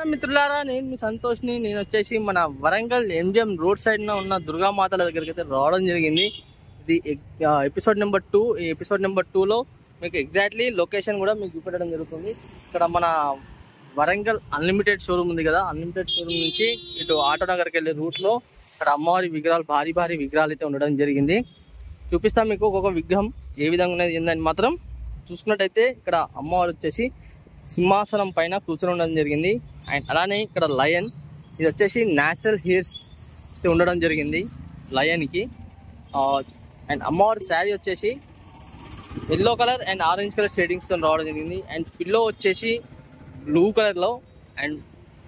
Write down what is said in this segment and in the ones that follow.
మిత్రులారా నేను మీ సంతోష్ని నేను వచ్చేసి మన వరంగల్ ఎంజిఎం రోడ్ సైడ్ ఉన్న దుర్గామాతల దగ్గరికి అయితే రావడం జరిగింది ఇది ఎపిసోడ్ నెంబర్ టూ ఈ ఎపిసోడ్ నెంబర్ టూలో మీకు ఎగ్జాక్ట్లీ లొకేషన్ కూడా మీకు చూపెట్టడం జరుగుతుంది ఇక్కడ మన వరంగల్ అన్లిమిటెడ్ షోరూమ్ ఉంది కదా అన్లిమిటెడ్ షోరూమ్ నుంచి ఇటు ఆటో నగర్కి వెళ్ళే రూట్లో ఇక్కడ అమ్మవారి విగ్రహాలు భారీ భారీ విగ్రహాలు అయితే ఉండడం జరిగింది చూపిస్తాం మీకు ఒక్కొక్క విగ్రహం ఏ విధంగా ఉన్నది ఏందని మాత్రం చూసుకున్నట్టయితే ఇక్కడ అమ్మవారు వచ్చేసి సింహాసనం పైన కూర్చొని ఉండడం జరిగింది అండ్ అలానే ఇక్కడ లయన్ ఇది వచ్చేసి న్యాచురల్ హెయిర్స్ ఉండడం జరిగింది లయన్కి అండ్ అమ్మవారి శారీ వచ్చేసి yellow colour and orange colour shadings తో రావడం జరిగింది అండ్ పిల్లో వచ్చేసి బ్లూ కలర్ లో అండ్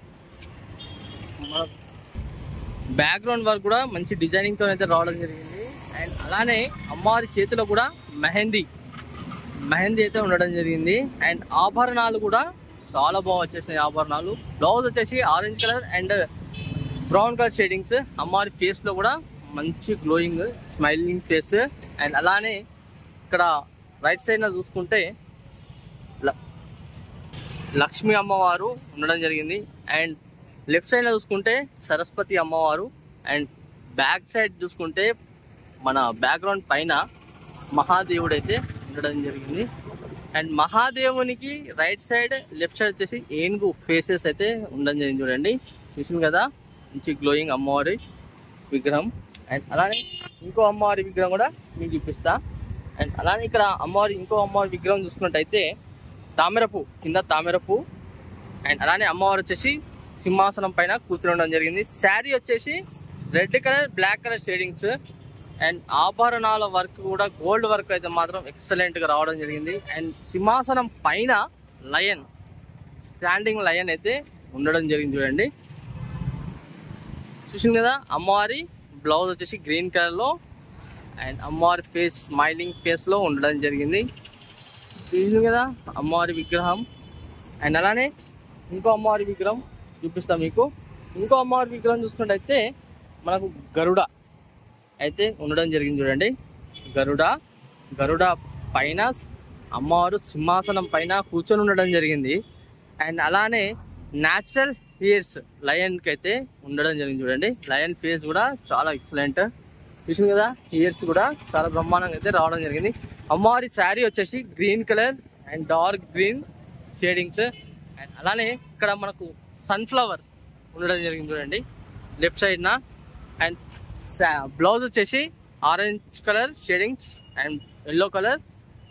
బ్యాక్గ్రౌండ్ వర్క్ కూడా మంచి డిజైనింగ్ తో అయితే రావడం జరిగింది అండ్ అలానే అమ్మవారి చేతిలో కూడా మెహందీ మెహందీ అయితే ఉండడం జరిగింది అండ్ ఆభరణాలు కూడా చాలా బాగా వచ్చేసినాయి ఆభరణాలు బ్లౌజ్ వచ్చేసి orange colour and brown colour shadings అమ్మవారి ఫేస్ లో కూడా మంచి గ్లోయింగ్ స్మైలింగ్ ఫేస్ అండ్ అలానే ఇక్కడ రైట్ సైడ్ చూసుకుంటే ల- లక్ష్మీ అమ్మవారు ఉండడం జరిగింది అండ్ లెఫ్ట్ సైడ్ చూసుకుంటే సరస్వతి అమ్మవారు అండ్ బ్యాక్ సైడ్ చూసుకుంటే మన బ్యాక్గ్రౌండ్ పైన మహాదేవుడు అయితే ఉండడం జరిగింది అండ్ మహాదేవునికి రైట్ సైడ్ లెఫ్ట్ సైడ్ వచ్చేసి ఏనుగు ఫేసెస్ అయితే ఉండడం జరిగింది చూడండి చూసింది కదా మంచి గ్లోయింగ్ అమ్మవారి విగ్రహం అండ్ అలానే ఇంకో అమ్మవారి విగ్రహం కూడా మీకు చూపిస్తా అండ్ అలానే ఇక్కడ అమ్మవారి ఇంకో అమ్మవారి విగ్రహం చూసుకున్నట్టయితే తామరపు కింద తామరపు అండ్ అలానే అమ్మవారు వచ్చేసి సింహాసనం పైన కూర్చొని ఉండడం జరిగింది శారీ వచ్చేసి red colour black colour shadings and ఆభరణాల వర్క్ కూడా గోల్డ్ వర్క్ అయితే మాత్రం ఎక్సలెంట్ గా రావడం జరిగింది అండ్ సింహాసనం పైన లయన్ స్టాండింగ్ లయన్ అయితే ఉండడం జరిగింది చూడండి చూసింది కదా అమ్మవారి బ్లౌజ్ వచ్చేసి గ్రీన్ కలర్ లో అండ్ అమ్మవారి ఫేస్ స్మైలింగ్ ఫేస్ లో ఉండడం జరిగింది చూసింది కదా అమ్మవారి విగ్రహం అండ్ అలానే ఇంకో అమ్మవారి విగ్రహం చూపిస్తాం మీకు ఇంకో అమ్మవారి విగ్రహం చూసుకున్నట్టయితే మనకు గరుడ అయితే ఉండడం జరిగింది చూడండి గరుడ గరుడ పైన అమ్మవారు సింహాసనం పైన కూర్చొని ఉండడం జరిగింది అండ్ అలానే న్యాచురల్ హెయిర్స్ లయన్కి అయితే ఉండడం జరిగింది చూడండి లయన్ ఫేస్ కూడా చాలా ఎక్సలెంట్ చూసింది కదా ఇయర్స్ కూడా చాలా బ్రహ్మాండంగా అయితే రావడం జరిగింది అమ్మవారి శారీ వచ్చేసి green colour and dark green shadings and అలానే ఇక్కడ మనకు సన్ఫ్లవర్ ఉండడం జరిగింది చూడండి లెఫ్ట్ సైడ్న అండ్ బ్లౌజ్ వచ్చేసి orange colour shadings and yellow colour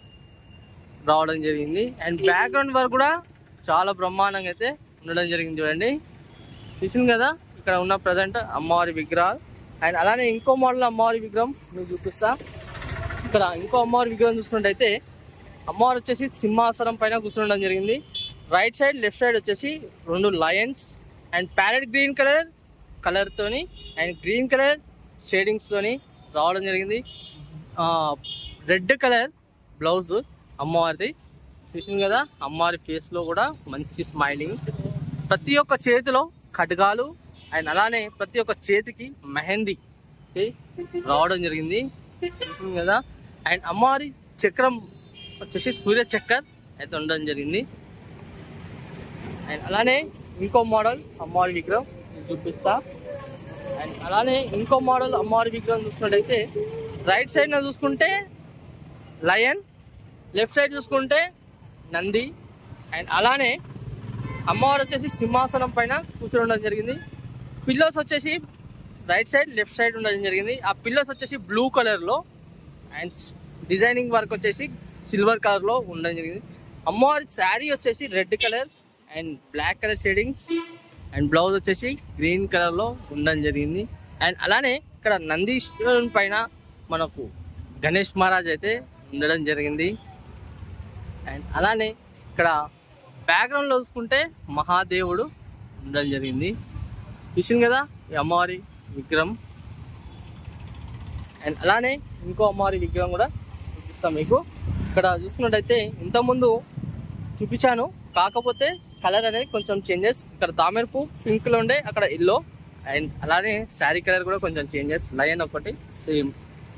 రావడం జరిగింది అండ్ బ్యాక్గ్రౌండ్ వర్క్ కూడా చాలా బ్రహ్మాండంగా అయితే ఉండడం జరిగింది చూడండి చూసింది కదా ఇక్కడ ఉన్న ప్రజెంట్ అమ్మవారి విగ్రహాలు అండ్ అలానే ఇంకో మోడల్ అమ్మవారి విగ్రహం మీకు చూపిస్తా ఇక్కడ ఇంకో అమ్మవారి విగ్రహం చూసుకున్నట్టయితే అమ్మవారు వచ్చేసి సింహాసనం పైన కూర్చుండడం జరిగింది రైట్ సైడ్ లెఫ్ట్ సైడ్ వచ్చేసి రెండు lions and parrot green colour colour తోని అండ్ గ్రీన్ కలర్ షేడింగ్స్ తోని రావడం జరిగింది రెడ్ కలర్ బ్లౌజ్ అమ్మవారిది చూసింది కదా అమ్మవారి ఫేస్ లో కూడా మంచి స్మైలింగ్ ప్రతి ఒక్క చేతిలో ఖడ్గాలు అండ్ అలానే ప్రతి ఒక్క చేతికి మెహందీ కి రావడం జరిగింది చూసింది కదా అండ్ అమ్మవారి చక్రం వచ్చేసి సూర్య చక్కర్ అయితే ఉండడం జరిగింది అండ్ అలానే ఇంకో మోడల్ అమ్మవారి విగ్రహం మీకు చూపిస్తా అండ్ అలానే ఇంకో మోడల్ అమ్మవారి విగ్రహం చూసుకున్నట్టయితే రైట్ సైడ్ చూసుకుంటే లయన్ లెఫ్ట్ సైడ్ చూసుకుంటే నంది అండ్ అలానే అమ్మవారు వచ్చేసి సింహాసనం పైన కూర్చొని ఉండడం జరిగింది పిల్లోస్ వచ్చేసి రైట్ సైడ్ లెఫ్ట్ సైడ్ ఉండడం జరిగింది ఆ పిల్లోస్ వచ్చేసి బ్లూ కలర్లో అండ్ డిజైనింగ్ వర్క్ వచ్చేసి సిల్వర్ కలర్లో ఉండడం జరిగింది అమ్మవారి శారీ వచ్చేసి red colour and black colour shadings and blouse వచ్చేసి గ్రీన్ కలర్లో ఉండడం జరిగింది అండ్ అలానే ఇక్కడ నందీశ్వరుని పైన మనకు గణేష్ మహారాజ్ అయితే ఉండడం జరిగింది అండ్ అలానే ఇక్కడ బ్యాక్గ్రౌండ్లో చూసుకుంటే మహాదేవుడు ఉండడం జరిగింది చూసింది కదా ఈ అమ్మవారి విగ్రహం అండ్ అలానే ఇంకో అమ్మవారి విగ్రహం కూడా చూపిస్తాం మీకు ఇక్కడ చూసుకున్నట్టయితే ఇంతకుముందు చూపించాను కాకపోతే కలర్ అనేది కొంచెం చేంజెస్ ఇక్కడ తామెరుపు పింక్ లో ఉండే అక్కడ ఎల్లో అండ్ అలానే శారీ కలర్ కూడా కొంచెం చేంజెస్ లయన్ ఒకటి సేమ్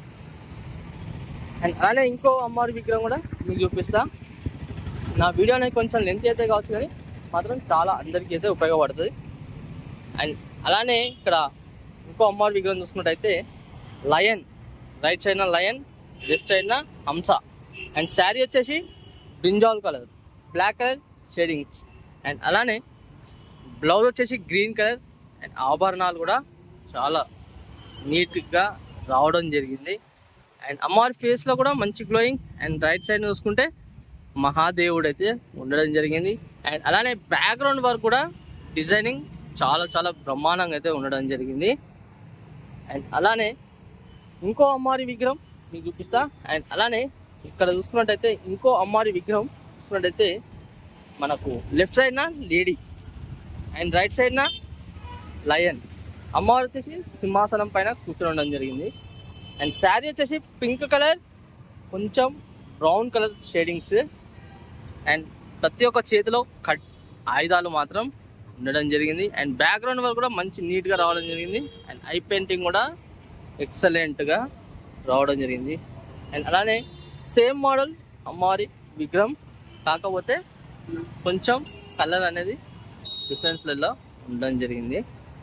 అండ్ అలానే ఇంకో అమ్మవారి విగ్రహం కూడా మీకు చూపిస్తా నా వీడియో అనేది కొంచెం లెంత్ అయితే కావచ్చు కానీ మాత్రం చాలా అందరికీ అయితే ఉపయోగపడుతుంది అండ్ అలానే ఇక్కడ ఇంకో అమ్మవారి విగ్రహం చూసుకున్నట్టయితే లయన్ రైట్ సైడ్న లయన్ లెఫ్ట్ సైడ్న హంస అండ్ శారీ వచ్చేసి brinjal colour black colour shadings and అలానే బ్లౌజ్ వచ్చేసి గ్రీన్ కలర్ అండ్ ఆభరణాలు కూడా చాలా నీట్గా రావడం జరిగింది అండ్ అమ్మవారి ఫేస్లో కూడా మంచి గ్లోయింగ్ అండ్ రైట్ సైడ్ చూసుకుంటే మహాదేవుడు అయితే ఉండడం జరిగింది అండ్ అలానే బ్యాక్గ్రౌండ్ వర్క్ కూడా డిజైనింగ్ చాలా చాలా బ్రహ్మాండంగా అయితే ఉండడం జరిగింది అండ్ అలానే ఇంకో అమ్మవారి విగ్రహం మీకు చూపిస్తా అండ్ అలానే ఇక్కడ చూసుకున్నట్టయితే ఇంకో అమ్మవారి విగ్రహం చూసుకున్నట్టయితే మనకు లెఫ్ట్ సైడ్న లేడీ అండ్ రైట్ సైడ్న లయన్ అమ్మవారు వచ్చేసి సింహాసనం పైన కూర్చొని ఉండడం జరిగింది అండ్ శారీ వచ్చేసి పింక్ కలర్ కొంచెం బ్రౌన్ కలర్ షేడింగ్స్ అండ్ ప్రతి ఒక్క చేతిలో కట్ ఆయుధాలు మాత్రం ఉండడం జరిగింది అండ్ బ్యాక్గ్రౌండ్ వరకు కూడా మంచి నీట్గా రావడం జరిగింది అండ్ ఐ పెయింటింగ్ కూడా ఎక్సలెంట్గా రావడం జరిగింది అండ్ అలానే సేమ్ మోడల్ అమ్మవారి విగ్రహం కాకపోతే కొంచెం కలర్ అనేది డిఫరెన్స్లలో ఉండడం జరిగింది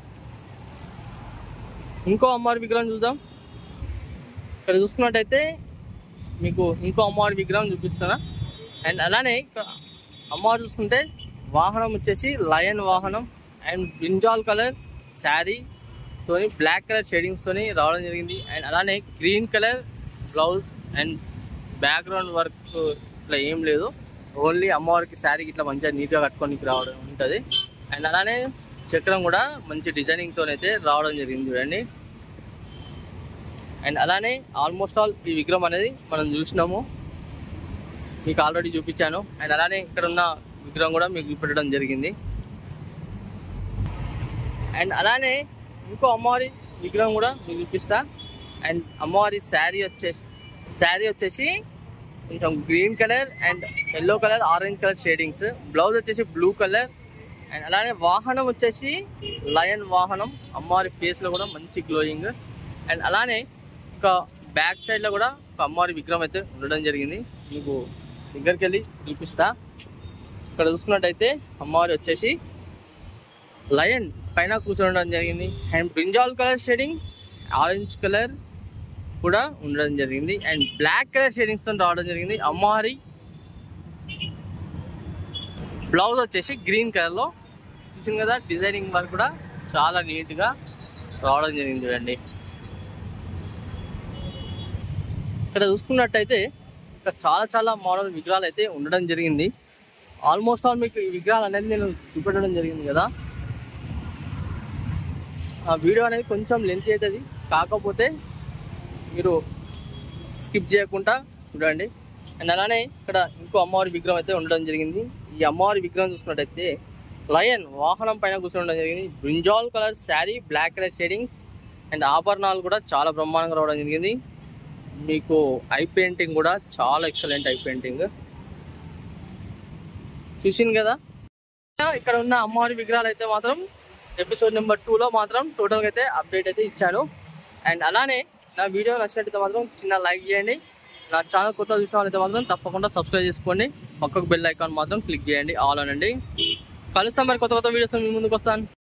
ఇంకో అమ్మవారి విగ్రహం చూద్దాం ఇక్కడ చూసుకున్నట్టయితే మీకు ఇంకో అమ్మవారి విగ్రహం చూపిస్తున్నా అండ్ అలానే ఇక్కడ అమ్మవారు చూసుకుంటే వాహనం వచ్చేసి లయన్ వాహనం అండ్ బ్రింజాల్ కలర్ శారీ తోని బ్లాక్ కలర్ షేడింగ్స్ తోని రావడం జరిగింది అండ్ అలానే green colour blouse and background work ఇట్లా ఏం లేదు ఓన్లీ అమ్మవారికి శారీకి ఇట్లా మంచిగా నీట్గా కట్టుకొని రావడం ఉంటుంది అండ్ అలానే చక్రం కూడా మంచి డిజైనింగ్తో అయితే రావడం జరిగింది చూడండి అండ్ అలానే ఆల్మోస్ట్ ఆల్ ఈ విగ్రహం అనేది మనం చూసినాము మీకు ఆల్రెడీ చూపించాను అండ్ అలానే ఇక్కడ ఉన్న విగ్రహం కూడా మీకు చూపెట్టడం జరిగింది అండ్ అలానే ఇంకో అమ్మవారి విగ్రహం కూడా మీకు చూపిస్తా అండ్ అమ్మవారి శారీ వచ్చేసి శారీ వచ్చేసి కొంచెం green colour and yellow colour orange colour shadings blouse వచ్చేసి బ్లూ కలర్ అండ్ అలానే వాహనం వచ్చేసి లయన్ వాహనం అమ్మవారి ఫేస్లో కూడా మంచి గ్లోయింగ్ అండ్ అలానే ఒక బ్యాక్ సైడ్లో కూడా ఒక అమ్మవారి విగ్రహం అయితే ఉండడం జరిగింది మీకు దగ్గరికి వెళ్ళి చూపిస్తా ఇక్కడ చూసుకున్నట్టయితే అమ్మవారి వచ్చేసి లయన్ పైన కూర్చోవడం జరిగింది and brinjal colour shading orange colour కూడా ఉండడం జరిగింది అండ్ బ్లాక్ కలర్ షేడింగ్స్ తో రావడం జరిగింది అమ్మవారి బ్లౌజ్ వచ్చేసి గ్రీన్ కలర్ లో చూసింది కదా డిజైనింగ్ వర్క్ కూడా చాలా నీట్ గా రావడం జరిగింది చూడండి ఇక్కడ చూసుకున్నట్టయితే ఇక్కడ చాలా చాలా మోడల్ విగ్రహాలు అయితే ఉండడం జరిగింది ఆల్మోస్ట్ ఆల్ మీకు ఈ విగ్రహాలు అనేది నేను చూపెట్టడం జరిగింది కదా ఆ వీడియో అనేది కొంచెం లెంత్ అవుతుంది కాకపోతే మీరు స్కిప్ చేయకుండా చూడండి అండ్ అలానే ఇక్కడ ఇంకో అమ్మవారి విగ్రహం అయితే ఉండడం జరిగింది ఈ అమ్మవారి విగ్రహం చూసుకున్నట్టయితే లయన్ వాహనం పైన కూర్చోవడం జరిగింది brinjal colour sari black colour shadings and ఆభరణాలు కూడా చాలా బ్రహ్మాండంగా రావడం జరిగింది మీకు ఐ పెయింటింగ్ కూడా చాలా ఎక్సలెంట్ ఐ పెయింటింగ్ చూసింది కదా ఇక్కడ ఉన్న అమ్మవారి విగ్రహాలు అయితే మాత్రం ఎపిసోడ్ నెంబర్ టూలో మాత్రం టోటల్గా అయితే అప్డేట్ అయితే ఇచ్చాను అండ్ అలానే నా వీడియో నచ్చినట్టయితే మాత్రం చిన్న లైక్ చేయండి నా ఛానల్ కొత్త చూసిన వాళ్ళైతే మాత్రం తప్పకుండా సబ్స్క్రైబ్ చేసుకోండి పక్కకు బెల్ ఐకాన్ మాత్రం క్లిక్ చేయండి ఆల్ అనండి కలుస్తాం మరి కొత్త కొత్త వీడియోస్ మీ ముందుకు వస్తాను